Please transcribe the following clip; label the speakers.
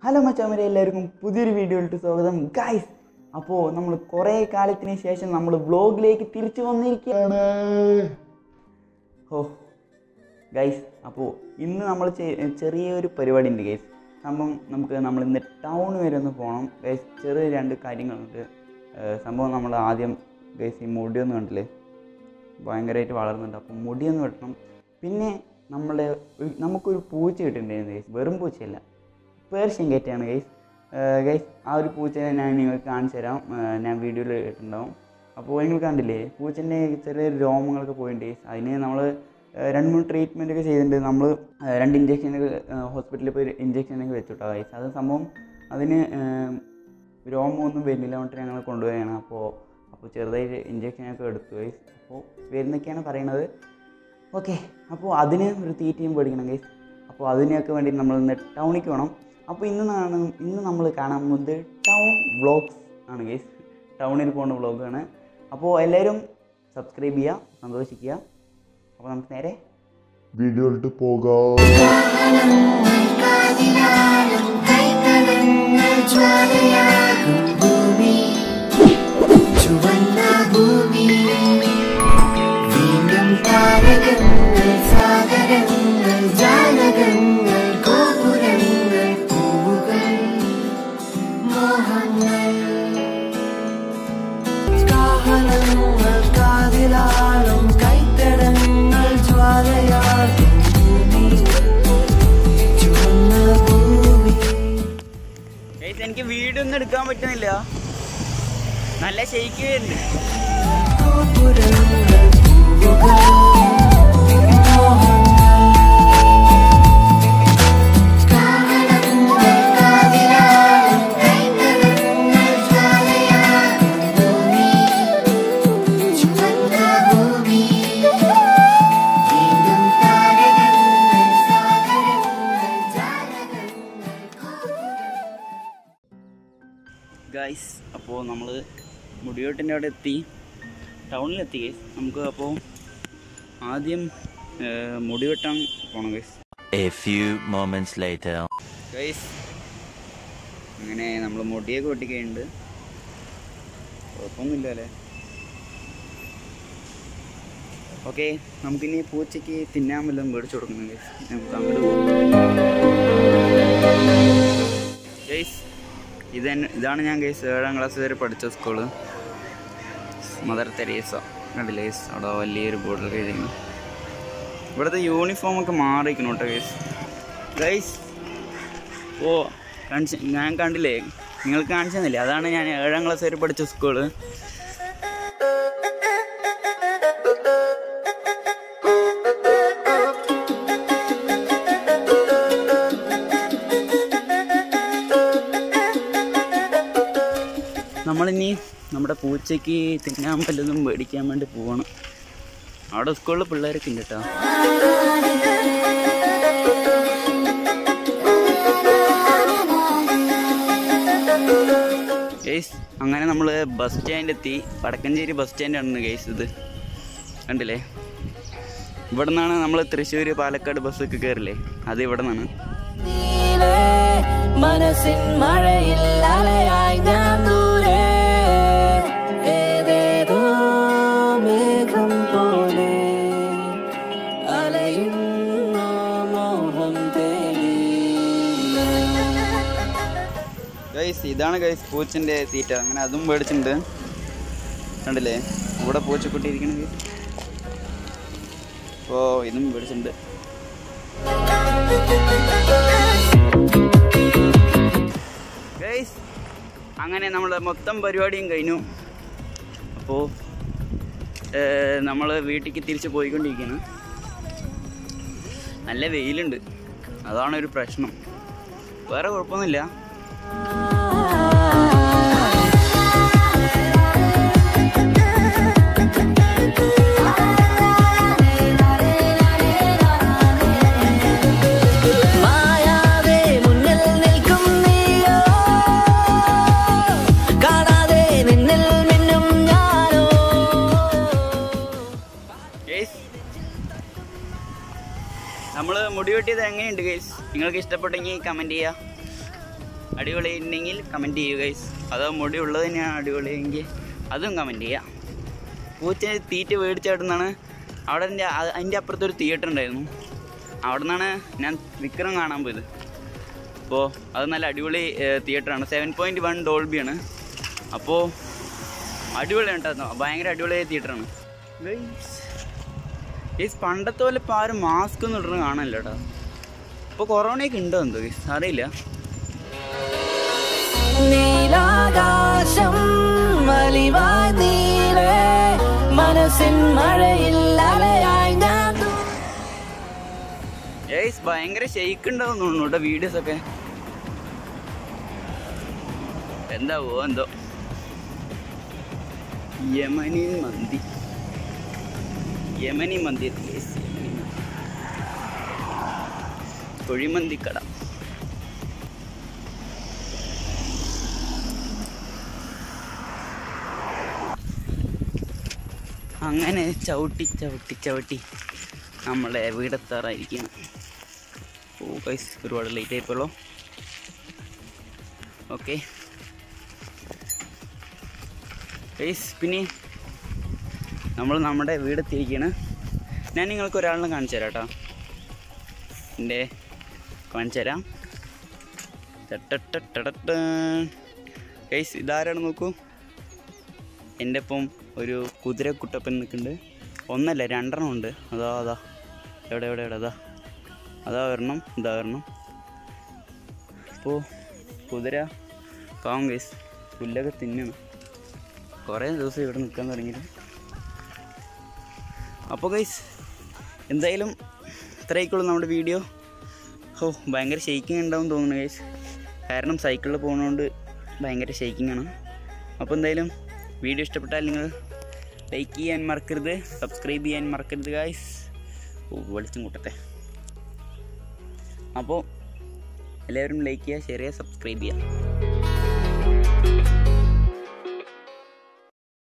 Speaker 1: Hello മച്ചാമരെ എല്ലാവർക്കും പുതിയൊരു വീഡിയോയിലിട്ട് സ്വാഗതം ഗൈസ് അപ്പോൾ നമ്മൾ കുറേ കാലത്തിന് ശേഷം നമ്മൾ വ്ലോഗിലേക്ക് തിരിച്ചു വന്നിരിക്കുകയാണ് ഓ ഗൈസ് അപ്പോൾ ഇന്ന് നമ്മൾ ചെ- ചെറിയൊരു പരിപാടി ഉണ്ട് ഗൈസ് സംഭവം നമുക്ക് നമ്മൾ ഇന്ന് ടൗൺ വരെ ഒന്ന് പോകണം ഗൈസ് ചെറിയ രണ്ട് കാര്യങ്ങളുണ്ട് ഏഹ് സംഭവം നമ്മൾ ആദ്യം ഗൈസ് ഈ മുടിയൊന്നും കണ്ടില്ലേ ഭയങ്കരമായിട്ട് വളർന്നുണ്ട് അപ്പോൾ മുടിയൊന്ന് വെട്ടണം പിന്നെ നമ്മുടെ ഒരു- നമുക്കൊരു പൂച്ച കിട്ടിയിട്ടുണ്ടായിരുന്നു ഗൈസ് വെറും പൂച്ചയല്ല പേർഷ്യൻ കേറ്റാണ് ഗൈസ് ഗൈസ് ആ ഒരു പൂച്ചനെ ഞാൻ നിങ്ങൾക്ക് കാണിച്ചു തരാം ഏഹ് ഞാൻ വീഡിയോയിൽ ഇട്ടിട്ടുണ്ടാവും അപ്പോൾ നിങ്ങൾ കണ്ടില്ലേ പൂച്ചൻ്റെ ചെറിയ രോമങ്ങളൊക്കെ പോയിട്ടുണ്ട് ഗൈസ് അതിന് നമ്മൾ രണ്ട് മൂന്ന് ട്രീറ്റ്മെൻ്റ് ഒക്കെ ചെയ്തിട്ടുണ്ട് നമ്മൾ രണ്ട് ഇഞ്ചക്ഷനൊക്കെ ഹോസ്പിറ്റലിൽ പോയി ഇഞ്ചക്ഷനൊക്കെ വെച്ചുട്ടോ ഗൈസ് അത് സംഭവം അതിന് ഏഹ് രോമമൊന്നും വരുന്നില്ല പറഞ്ഞിട്ട് ഞങ്ങൾ കൊണ്ടുപോവുകയാണ് അപ്പോൾ അപ്പോൾ ചെറുതായിട്ട് ഇഞ്ചക്ഷനൊക്കെ എടുത്തു ഗൈസ് അപ്പോൾ വരുന്നൊക്കെയാണ് പറയണത് ഓക്കെ അപ്പോൾ അതിന് ഒരു തീറ്റയും പേടിക്കണം ഗൈസ് അപ്പോൾ അതിനൊക്കെ വേണ്ടി നമ്മൾ ഇന്ന് ടൗണിലേക്ക് വേണം അപ്പോൾ ഇന്ന് നാണ് ഇന്ന് നമ്മൾ കാണാൻ പോകുന്നത് ടൗൺ വ്ളോഗ്സ് ആണ് ഗൈസ് ടൗണിൽ പോകുന്ന വ്ളോഗാണ് അപ്പോൾ എല്ലാവരും സബ്സ്ക്രൈബ് ചെയ്യുക സന്തോഷിക്കുക അപ്പോൾ നമുക്ക് നേരെ
Speaker 2: വീഡിയോയിലിട്ട് പോകാം
Speaker 3: കാതിലാലും കൈകളങ്ങൾ ജ്വാലയാകും ഭൂമി ചുവന്ന ഭൂമി വീണ്ടും താരകങ്ങൾ സാഗരങ്ങൾ ജാലകങ്ങൾ ഗോപുരങ്ങൾ പൂവുകൾ മോഹങ്ങൾ കാഹളങ്ങൾ കാതിലാളും കൈത്തടങ്ങൾ ജ്വാലയാകും ഭൂമി ചുവന്ന ഭൂമി
Speaker 1: ഗൈസ് എനിക്ക് വീടൊന്നും എടുക്കാൻ പറ്റുന്നില്ല നല്ല ഷെയ്ക്ക് വരുന്നുണ്ട്
Speaker 3: ഗോപുരങ്ങൾ പൂവുകൾ മോഹങ്ങൾ കാഹളങ്ങൾ കാതിലാളും കൈത്തടങ്ങൾ ജ്വാലയാകും ഭൂമി ചുവന്ന ഭൂമി വീണ്ടും താരകങ്ങൾ സാഗരങ്ങൾ ജാലകങ്ങൾ ഗോപുരങ്ങൾ
Speaker 1: ഗൈസ് അപ്പോൾ നമ്മൾ മുടിയോട്ടിൻ്റെ അവിടെ എത്തി ടൗണിലെത്തി ഗൈസ് നമുക്ക് അപ്പോൾ ആദ്യം ഏഹ്, മുടി വെട്ടാൻ പോകണം guys
Speaker 4: A few moments later.
Speaker 1: Guys അങ്ങനെ നമ്മൾ മുടിയൊക്കെ വെട്ടിക്കഴിഞ്ഞിട്ടുണ്ട് കുഴപ്പമൊന്നുമില്ല അല്ലേ ഓക്കെ നമുക്കിനി പൂച്ചയ്ക്ക് തിന്നാൻ വല്ലതും മേടിച്ചു കൊടുക്കണം ഗൈസ് നമുക്ക് അങ്ങോട്ട് പോകാം ഗൈസ് ഇത് തന്നെ- ഇതാണ് ഞാൻ ഗൈസ് ഏഴാം ക്ലാസ് വരെ പഠിച്ച സ്കൂള് മദർ തെരേസ കണ്ടില്ലേ ഗൈസ് അവിടെ വലിയൊരു ബോർഡിൽ എഴുതിയിരുന്നു ഇവിടുത്തെ യൂണിഫോം ഒക്കെ മാറിയിരിക്കണം കേട്ടോ ഗൈസ് ഗൈസ് ഓ കാണിച്ച ഞാൻ കണ്ടില്ലേ നിങ്ങൾക്ക് കാണിച്ചു തന്നില്ലേ അതാണ് ഞാൻ ഏഴാം ക്ലാസ് വരെ പഠിച്ച സ്കൂള് നമ്മളിനി നമ്മുടെ പൂച്ചയ്ക്ക് തിന്നാൻ വല്ലതും മേടിക്കാൻ വേണ്ടി പോവാണ് അവിടെ സ്കൂളിൽ പിള്ളേരൊക്കെ ഉണ്ട് കേട്ടോ ഗെയ്സ് അങ്ങനെ നമ്മൾ ബസ് സ്റ്റാൻഡ് എത്തി വടക്കഞ്ചേരി ബസ് സ്റ്റാൻഡാണ് ഗെയ്സ് ഇത് കണ്ടില്ലേ ഇവിടെ നിന്നാണ് നമ്മൾ തൃശ്ശൂർ പാലക്കാട് ബസ്സൊക്കെ കയറില്ലേ അത് ഇവിടെ നിന്നാണ്
Speaker 3: നീലേ മനസ്സിൻ മഴയിൽ അലയായി ഞാൻ ദൂരെ ഏതേതോ മേഘം പോലെ അലയുന്ന മോഹം തേടി
Speaker 1: ഗൈസ് ഇതാണ് ഗൈസ് പൂച്ചൻ്റെ തീറ്റ അങ്ങനെ അതും മേടിച്ചിട്ടുണ്ട് കണ്ടില്ലേ ഇവിടെ പൂച്ചക്കുട്ടി ഇരിക്കണത് അപ്പോൾ ഇതും മേടിച്ചിട്ടുണ്ട് ഗൈസ് അങ്ങനെ നമ്മുടെ മൊത്തം പരിപാടിയും കഴിഞ്ഞു അപ്പോൾ നമ്മൾ വീട്ടിലേക്ക് തിരിച്ച് പോയിക്കൊണ്ടിരിക്കുകയാണ് നല്ല വെയിലുണ്ട് അതാണ് ഒരു പ്രശ്നം വേറെ കുഴപ്പമൊന്നുമില്ല
Speaker 3: മായാതെ മുന്നിൽ നിൽക്കും നീയോ കാണാതെ നിന്നിൽ മിന്നും ഞാനോ
Speaker 1: ഗൈസ് നമ്മൾ മുടി വെട്ടിയത് എങ്ങനെയുണ്ട് ഗൈസ് നിങ്ങൾക്ക് ഇഷ്ടപ്പെട്ടെങ്കിൽ കമൻറ്റ് ചെയ്യുക അടിപൊളി ഉണ്ടെങ്കിൽ കമൻറ്റ് ചെയ്യുക ഗൈസ് അതോ മുടി ഉള്ളത് തന്നെയാണ് അടിപൊളിയെങ്കിൽ അതും കമൻറ്റ് ചെയ്യാം പൂച്ചനെ തീറ്റ മേടിച്ചാടുന്നാണ് അവിടെ എൻ്റെ അതിൻ്റെ അപ്പുറത്തൊരു തിയേറ്റർ ഉണ്ടായിരുന്നു അവിടെ നിന്നാണ് ഞാൻ വിക്രം കാണാൻ പോയത് അപ്പോൾ അത് നല്ല അടിപൊളി തിയേറ്ററാണ് സെവൻ പോയിൻറ്റ് വൺ ഡോൾബിയാണ് അപ്പോൾ അടിപൊളിയാണ് കേട്ടോ ഭയങ്കര അടിപൊളി തിയേറ്ററാണ് ഈ പണ്ടത്തെ പോലെ ഇപ്പോൾ ആരും മാസ്ക് ഒന്നും ഇടുന്നത് കാണാനില്ല കേട്ടോ ഇപ്പോൾ കൊറോണയൊക്കെ ഉണ്ടോ എന്തോ guys? അറിയില്ല
Speaker 3: നീലാകാശം വലിവായി നീളെ മനസ്സിൻ മഴയിൽ അലയായി ഞാൻ തു-
Speaker 1: ഏയ്സ് ഭയങ്കര ഷെയ്ക്ക് ഉണ്ടാവും തോന്നുന്നു കേട്ടോ വീഡിയോസ് ഒക്കെ എന്താവോ എന്തോ യമനി മന്തി യമനി മന്തി എത്തി guys. യമനി മന്തി. കുഴിമന്തി കട അങ്ങനെ ചവിട്ടി ചവിട്ടി ചവിട്ടി നമ്മളെ വീടെത്താറായിരിക്കുകയാണ് ഓ ഗൈസ് ഒരുപാട് ലേറ്റ് ആയിപ്പോളോ ഓക്കെ ഗൈസ് പിന്നെ നമ്മൾ നമ്മുടെ വീടെത്തിയിരിക്കുകയാണ് ഞാൻ നിങ്ങൾക്ക് ഒരാളിനെ കാണിച്ചു തരാം കേട്ടോ എൻ്റെ കാണിച്ചു തരാം ഗൈസ് ഇതാരാണ് നോക്കൂ എൻ്റെ ഒപ്പം ഒരു കുതിര കുട്ടപ്പൻ നിൽക്കുന്നുണ്ട് ഒന്നല്ല രണ്ടെണ്ണം ഉണ്ട് അതാ അതാ എവിടെ എവിടെ എവിടെ അതാ അതാ വരണം ഇതാ വരണം അപ്പോൾ കുതിര പാവം ഗൈസ് പുല്ലൊക്കെ തിന്നണം കുറേ ദിവസം ഇവിടെ നിൽക്കാൻ തുടങ്ങിയിട്ട് അപ്പോൾ ഗൈസ് എന്തായാലും ഇത്രയൊക്കെയുള്ളൂ നമ്മുടെ വീഡിയോ ഓ ഭയങ്കര ഷെയ്ക്കിങ് ഉണ്ടാവും തോന്നുന്നു ഗൈസ് കാരണം സൈക്കിളിൽ പോകുന്നതുകൊണ്ട് ഭയങ്കര ഷെയ്ക്കിംഗ് ആണ് അപ്പോൾ എന്തായാലും വീഡിയോ ഇഷ്ടപ്പെട്ടാൽ നിങ്ങൾ ലൈക്ക് ചെയ്യാൻ മറക്കരുത് സബ്സ്ക്രൈബ് ചെയ്യാൻ മറക്കരുത് ഗായ്സ് ഓ വെളിച്ചം കൂട്ടട്ടെ അപ്പോൾ എല്ലാവരും ലൈക്ക് ചെയ്യുക ഷെയർ ചെയ്യുക സബ്സ്ക്രൈബ് ചെയ്യുക